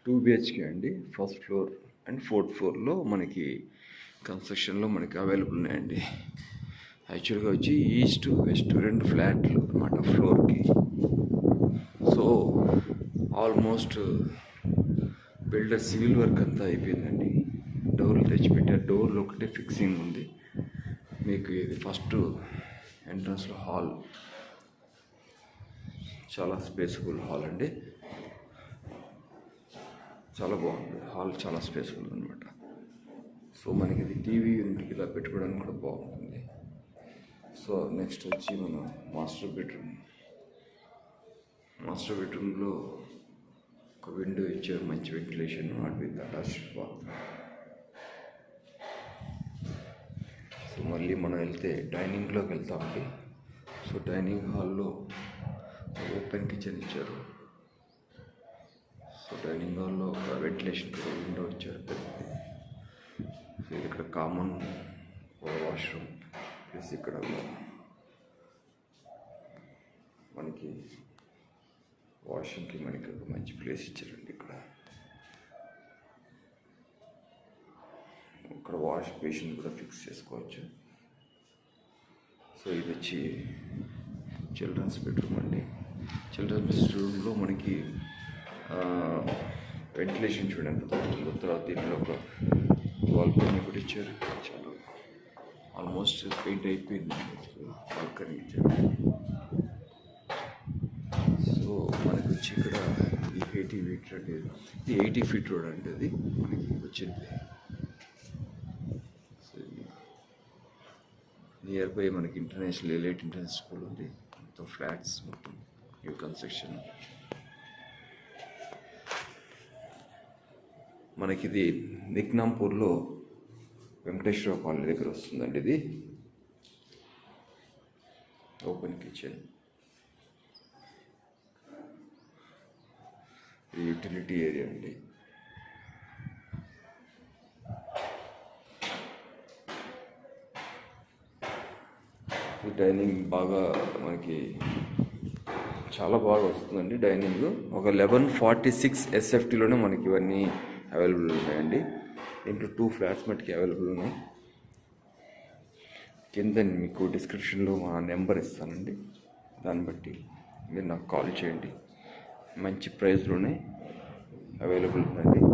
two BHK అండి first floor and fourth ఫ్లోర్లో మనకి కన్స్ట్రక్షన్లో మనకి అవైలబుల్ ఉన్నాయండి యాక్చువల్గా వచ్చి ఈస్ట్ వెస్ట్ రెండు ఫ్లాట్లు అనమాట ఫ్లోర్కి so almost builder civil work అంతా అయిపోయిందండి డోర్లు తెచ్చిపెట్టారు డోర్లు ఒకటే ఫిక్సింగ్ ఉంది మీకు ఇది ఫస్ట్ ఎంట్రన్స్లో హాల్ చాలా స్పేసబుల్ హాల్ అండి చాలా బాగుంది హాల్ చాలా స్పేసబుల్ అనమాట సో మనకి ఇది టీవీ యూనిట్కి ఇలా పెట్టుకోవడానికి కూడా బాగుంటుంది సో నెక్స్ట్ వచ్చి మనం మాస్టర్ బెడ్రూమ్ మాస్టర్ బెడ్రూమ్లో ఒక విండో ఇచ్చారు మంచి ventilation not with attach bath so మళ్ళీ మనం వెళ్తే డైనింగ్లోకి వెళ్తామండి సో డైనింగ్ హాల్లో ఓపెన్ కిచెన్ ఇచ్చారు సో డైనింగ్ హాల్లో ఒక వెంటిలేషన్ విండో ఇచ్చారు పెద్దది సో ఇది ఇక్కడ కామన్ వాష్రూమ్ ప్లస్ ఇక్కడ మనకి వాషింగ్కి మనకి ఒక మంచి ప్లేస్ ఇచ్చారండి ఇక్కడ ఇక్కడ వాష్ బేసిన్ కూడా ఫిక్స్ చేసుకోవచ్చు సో ఇది వచ్చి చిల్డ్రన్స్ బెడ్రూమ్ అండి చిల్డ్రన్స్ బెడ్రూమ్లో మనకి వెంటిలేషన్ చూడండి ఎంత బాగుందో తర్వాత దీనిలో ఒక బాల్కనీ కూడా ఇచ్చారు చాలా ఆల్మోస్ట్ పెయింట్ అయిపోయింది బాల్కనీ ఇచ్చారు సో మనకి వచ్చి ఇక్కడ ఈ ఎయిటీ ఫీట్ అంటే ఇది ఎయిటీ ఫీట్ రోడ్ అంటే అది మనకి వచ్చింది సో నియర్ బై మనకి ఇంటర్నేషనల్ ఎలైట్ ఇంటర్నేషనల్ స్కూల్ ఉంది మొత్తం ఫ్లాట్స్ మొత్తం న్యూ కన్స్ట్రక్షన్ మనకి ఇది నిక్నాంపూర్లో వెంకటేశ్వర కాలనీ దగ్గర వస్తుందండి ఇది ఓపెన్ కిచెన్ ఇది యూటిలిటీ ఏరియా అండి ఈ డైనింగ్ బాగా మనకి చాలా బాగా వస్తుందండి డైనింగ్ ఒక లెవెన్ ఫార్టీ సిక్స్ ఎస్ఎఫ్టీలోనే మనకి ఇవన్నీ అవైలబుల్ ఉన్నాయండి దీంట్లో టూ ఫ్లాట్స్ మటుకి అవైలబుల్ ఉన్నాయి కింద మీకు డిస్క్రిప్షన్లో మా నెంబర్ ఇస్తానండి దాన్ని బట్టి మీరు నాకు కాల్ చేయండి మంచి ప్రైస్లోనే అవైలబుల్ ఉందండి